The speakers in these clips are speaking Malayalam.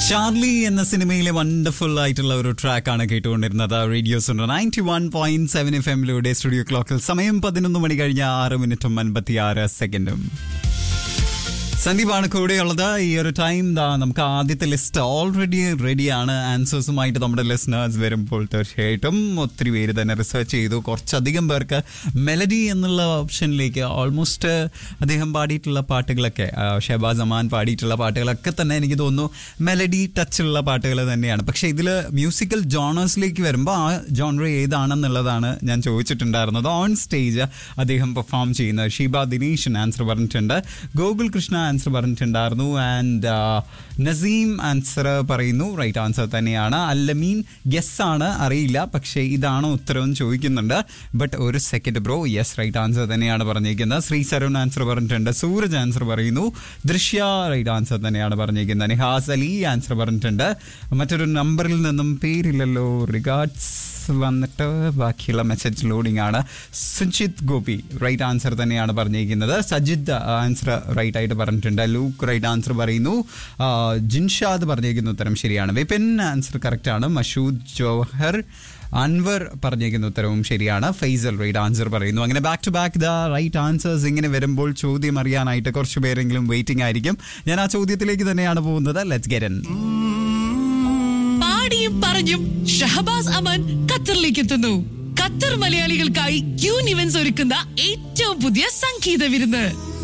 ചാർലി എന്ന സിനിമയിലെ വണ്ടർഫുൾ ആയിട്ടുള്ള ഒരു ട്രാക്കാണ് കേട്ടുകൊണ്ടിരുന്നത് റേഡിയോ സുണ്ടർ ninety one point seven F എമ്മിലൂടെ സ്റ്റുഡിയോ ക്ലോക്കിൽ സമയം പതിനൊന്ന് മണി കഴിഞ്ഞ ആറ് മിനിറ്റും അൻപത്തി ആറ് സെക്കൻഡും സന്ദീപാണ് കൂടെയുള്ളത് ഈ ഒരു ടൈം ദാ നമുക്ക് ആദ്യത്തെ ലിസ്റ്റ് ഓൾറെഡി റെഡിയാണ് ആൻസേഴ്സുമായിട്ട് നമ്മുടെ ലിസ്ണേഴ്സ് വരുമ്പോൾ തീർച്ചയായിട്ടും ഒത്തിരി പേര് തന്നെ റിസർച്ച് ചെയ്തു കുറച്ചധികം പേർക്ക് മെലഡി എന്നുള്ള ഓപ്ഷനിലേക്ക് ഓൾമോസ്റ്റ് അദ്ദേഹം പാടിയിട്ടുള്ള പാട്ടുകളൊക്കെ ആ, ഷഹബാസ് അമാൻ പാടിയിട്ടുള്ള പാട്ടുകളൊക്കെ തന്നെ എനിക്ക് തോന്നുന്നു മെലഡി ടച്ചുള്ള പാട്ടുകൾ തന്നെയാണ് പക്ഷേ ഇതിൽ മ്യൂസിക്കൽ ജോണേഴ്സിലേക്ക് വരുമ്പോൾ ആ ജോണർ ഏതാണെന്നുള്ളതാണ് ഞാൻ ചോദിച്ചിട്ടുണ്ടായിരുന്നത് ഓൺ സ്റ്റേജ് അദ്ദേഹം പെർഫോം ചെയ്യുന്നത് ഷീബ ദിനേശൻ ആൻസർ പറഞ്ഞിട്ടുണ്ട് ഗോകുൽ കൃഷ്ണ ആൻസർ പറഞ്ഞിട്ടുണ്ടായിരുന്നു ആൻഡ് നസീം ആൻസർ പറയുന്നു റൈറ്റ് ആൻസർ തന്നെയാണ് അല്ലമീൻ ഗസ് ആണ് അറിയില്ല പക്ഷേ ഇതാണോ ഉത്തരം ചോദിക്കുന്നുണ്ട് ബട്ട് ഒരു second bro yes right answer തന്നെയാണ് പറഞ്ഞിരിക്കുന്നത് ശ്രീ സരുൺ ആൻസർ പറഞ്ഞിട്ടുണ്ട് സൂരജ് ആൻസർ പറയുന്നു ദൃശ്യ റൈറ്റ് ആൻസർ തന്നെയാണ് പറഞ്ഞിരിക്കുന്നത് നിഹാസ് അലി ആൻസർ പറഞ്ഞിട്ടുണ്ട് മറ്റൊരു നമ്പറിൽ നിന്നും പേരില്ലല്ലോ റിഗാർഡ്സ് വന്നിട്ട് ബാക്കിയുള്ള മെസ്സേജ് ലോഡിംഗ് ആണ് സുജിത് ഗോപി റൈറ്റ് ആൻസർ തന്നെയാണ് പറഞ്ഞിരിക്കുന്നത് സജിദ് ആൻസർ റൈറ്റ് ആയിട്ട് പറഞ്ഞിട്ടുണ്ട് ലൂക്ക് റൈറ്റ് ആൻസർ പറയുന്നു ആ, ജിൻഷാദ് പറഞ്ഞിരിക്കുന്ന ഉത്തരം ശരിയാണ് വിപിൻ ആൻസർ കറക്റ്റ് ആണ് മഷൂദ് ജോഹർ അൻവർ പറഞ്ഞിരിക്കുന്ന ഉത്തരവും ശരിയാണ് ഫൈസൽ റൈറ്റ് ആൻസർ പറയുന്നു അങ്ങനെ back to back the right answers ഇങ്ങനെ വരുമ്പോൾ ചോദ്യം അറിയാനായിട്ട് കുറച്ച് പേരെങ്കിലും വെയിറ്റിംഗ് ആയിരിക്കും ഞാൻ ആ ചോദ്യത്തിലേക്ക് തന്നെയാണ് പോകുന്നത് ലെറ്റ്സ് ഗെറ്റ് പാടിയും പറഞ്ഞും ഷഹബാസ് അമൻ ഖത്തറിലേക്ക് എത്തുന്നു ഖത്തർ മലയാളികൾക്കായി ക്യൂൻ ഇവന്റ്സ് ഒരുക്കുന്ന ഏറ്റവും പുതിയ സംഗീത വിരുന്ന്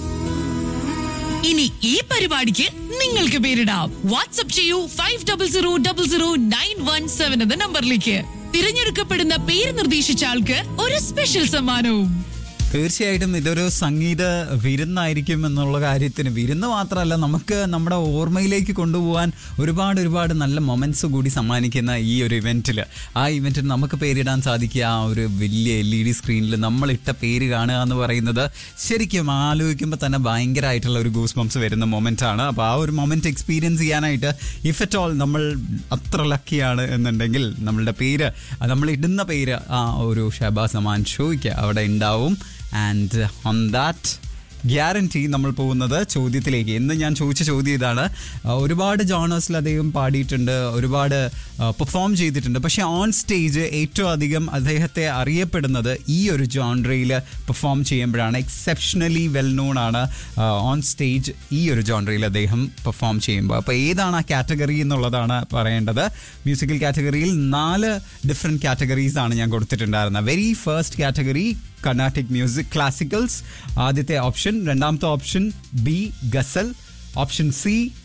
ഇനി ഈ പരിപാടിക്ക് നിങ്ങൾക്ക് പേരിടാം വാട്സ്ആപ്പ് ചെയ്യൂ five double zero double zero nine one seven എന്ന നമ്പറിലേക്ക് തിരഞ്ഞെടുക്കപ്പെടുന്ന പേര് നിർദ്ദേശിച്ച ആൾക്ക് ഒരു സ്പെഷ്യൽ സമ്മാനവും തീർച്ചയായിട്ടും ഇതൊരു സംഗീത വിരുന്നായിരിക്കും എന്നുള്ള കാര്യത്തിന് വിരുന്ന് മാത്രമല്ല നമുക്ക് നമ്മുടെ ഓർമ്മയിലേക്ക് കൊണ്ടുപോകാൻ ഒരുപാട് ഒരുപാട് നല്ല മൊമെന്റ്സ് കൂടി സമ്മാനിക്കുന്ന ഈ ഒരു ഇവന്റിൽ ആ ഇവന്റിൽ നമുക്ക് പേരിടാൻ സാധിക്കുക ആ ഒരു വലിയ എൽ ഇ ഡി സ്ക്രീനിൽ നമ്മളിട്ട പേര് കാണുക എന്ന് പറയുന്നത് ശരിക്കും ആലോചിക്കുമ്പോൾ തന്നെ ഭയങ്കരമായിട്ടുള്ള ഒരു ഗൂസ് ബംസ് വരുന്ന മൊമെന്റ് ആണ് അപ്പോൾ ആ ഒരു മൊമെന്റ് എക്സ്പീരിയൻസ് ചെയ്യാനായിട്ട് ഇഫ് അറ്റ് ഓൾ നമ്മൾ അത്ര ലക്കിയാണ് എന്നുണ്ടെങ്കിൽ നമ്മളുടെ പേര് നമ്മൾ ഇടുന്ന പേര് ആ ഒരു ഷഹബാസ് അമാൻ ഷോയ്ക്ക് അവിടെ ഉണ്ടാവും ആൻഡ് ഓൺ ദാറ്റ് ഗ്യാരണ്ടി നമ്മൾ പോകുന്നത് ചോദ്യത്തിലേക്ക് ഇന്ന് ഞാൻ ചോദിച്ച ചോദ്യം ഇതാണ് ആ, ഒരുപാട് ജോണേഴ്സിൽ അദ്ദേഹം പാടിയിട്ടുണ്ട് ഒരുപാട് പെർഫോം ചെയ്തിട്ടുണ്ട് പക്ഷേ ഓൺ സ്റ്റേജ് ഏറ്റവും അധികം അദ്ദേഹത്തെ അറിയപ്പെടുന്നത് ഈ ഒരു ജോൺറയിൽ പെർഫോം ചെയ്യുമ്പോഴാണ് എക്സെപ്ഷണലി വെൽ നോൺ ആണ് ഓൺ സ്റ്റേജ് ഈ ഒരു ജോൺറയിൽ അദ്ദേഹം പെർഫോം ചെയ്യുമ്പോൾ അപ്പോൾ ഏതാണ് ആ കാറ്റഗറി എന്നുള്ളതാണ് പറയേണ്ടത് മ്യൂസിക്കൽ കാറ്റഗറിയിൽ നാല് ഡിഫറെൻറ്റ് കാറ്റഗറീസ് ആണ് ഞാൻ കൊടുത്തിട്ടുണ്ടായിരുന്നത് very first category Carnatic music classicals ആദ്യത്തെ ഓപ്ഷൻ രണ്ടാമത്തെ option B ghazal option C